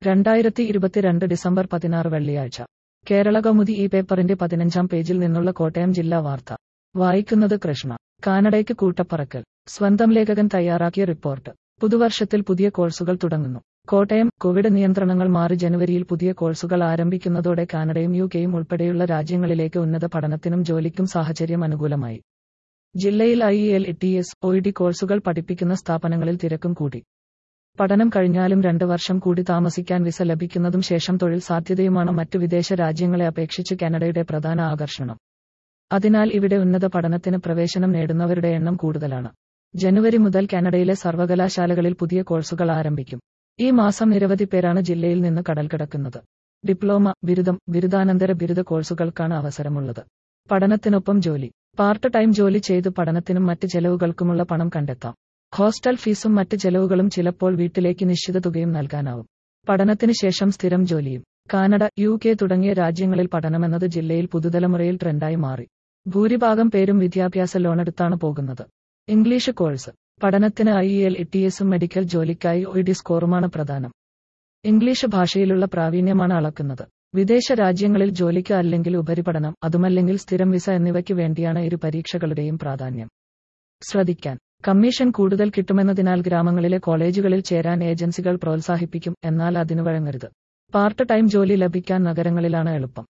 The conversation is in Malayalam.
രണ്ടായിരത്തി ഇരുപത്തിരണ്ട് ഡിസംബർ പതിനാറ് വെള്ളിയാഴ്ച കേരള കൗമുദി ഈ പേപ്പറിന്റെ പതിനഞ്ചാം പേജിൽ നിന്നുള്ള കോട്ടയം ജില്ലാ വാർത്ത വായിക്കുന്നത് കൃഷ്ണ കാനഡയ്ക്ക് കൂട്ടപ്പറക്കൽ സ്വന്തം ലേഖകൻ തയ്യാറാക്കിയ റിപ്പോർട്ട് പുതുവർഷത്തിൽ പുതിയ കോഴ്സുകൾ തുടങ്ങുന്നു കോട്ടയം കോവിഡ് നിയന്ത്രണങ്ങൾ മാറി ജനുവരിയിൽ പുതിയ കോഴ്സുകൾ ആരംഭിക്കുന്നതോടെ കാനഡയും യു കെയും ഉൾപ്പെടെയുള്ള രാജ്യങ്ങളിലേക്ക് ഉന്നത പഠനത്തിനും ജോലിക്കും സാഹചര്യം അനുകൂലമായി ജില്ലയിൽ I L IELTS O D കോഴ്സുകൾ പഠിപ്പിക്കുന്ന സ്ഥാപനങ്ങളിൽ തിരക്കും കൂടി പഠനം കഴിഞ്ഞാലും രണ്ട് വർഷം കൂടി താമസിക്കാൻ വിസ ലഭിക്കുന്നതും ശേഷം തൊഴിൽ സാധ്യതയുമാണ് മറ്റു വിദേശ രാജ്യങ്ങളെ അപേക്ഷിച്ച് കാനഡയുടെ പ്രധാന ആകർഷണം അതിനാൽ ഇവിടെ ഉന്നത പഠനത്തിന് പ്രവേശനം നേടുന്നവരുടെ എണ്ണം കൂടുതലാണ് ജനുവരി മുതൽ കാനഡയിലെ സർവകലാശാലകളിൽ പുതിയ കോഴ്സുകൾ ആരംഭിക്കും ഈ മാസം നിരവധി പേരാണ് ജില്ലയിൽ നിന്ന് കടൽ കിടക്കുന്നത് ഡിപ്ലോമ ബിരുദം ബിരുദാനന്തര ബിരുദ കോഴ്സുകൾക്കാണ് അവസരമുള്ളത് പഠനത്തിനൊപ്പം ജോലി പാർട്ട് ടൈം ജോലി ചെയ്ത് പഠനത്തിനും മറ്റ് ചെലവുകൾക്കുമുള്ള പണം കണ്ടെത്താം ഹോസ്റ്റൽ ഫീസും മറ്റ് ചെലവുകളും ചിലപ്പോൾ വീട്ടിലേക്ക് നിശ്ചിത തുകയും നൽകാനാവും പഠനത്തിന് ശേഷം സ്ഥിരം ജോലിയും കാനഡ യു കെ തുടങ്ങിയ രാജ്യങ്ങളിൽ പഠനമെന്നത് ജില്ലയിൽ പുതുതലമുറയിൽ ട്രെൻഡായി മാറി ഭൂരിഭാഗം പേരും വിദ്യാഭ്യാസ ലോണെടുത്താണ് പോകുന്നത് ഇംഗ്ലീഷ് കോഴ്സ് പഠനത്തിന് ഐ എൽ ടി എസും മെഡിക്കൽ ജോലിക്കായി ഒ ഡി സ്കോറുമാണ് പ്രധാനം ഇംഗ്ലീഷ് ഭാഷയിലുള്ള പ്രാവീണ്യമാണ് അളക്കുന്നത് വിദേശ രാജ്യങ്ങളിൽ ജോലിക്ക് അല്ലെങ്കിൽ ഉപരിപഠനം അതുമല്ലെങ്കിൽ സ്ഥിരം വിസ എന്നിവയ്ക്ക് വേണ്ടിയാണ് ഇരു പരീക്ഷകളുടെയും പ്രാധാന്യം ശ്രദ്ധിക്കാൻ കമ്മീഷൻ കൂടുതൽ കിട്ടുമെന്നതിനാൽ ഗ്രാമങ്ങളിലെ കോളേജുകളിൽ ചേരാൻ ഏജൻസികൾ പ്രോത്സാഹിപ്പിക്കും എന്നാൽ അതിനു വഴങ്ങരുത് പാർട്ട് ടൈം ജോലി ലഭിക്കാൻ നഗരങ്ങളിലാണ് എളുപ്പം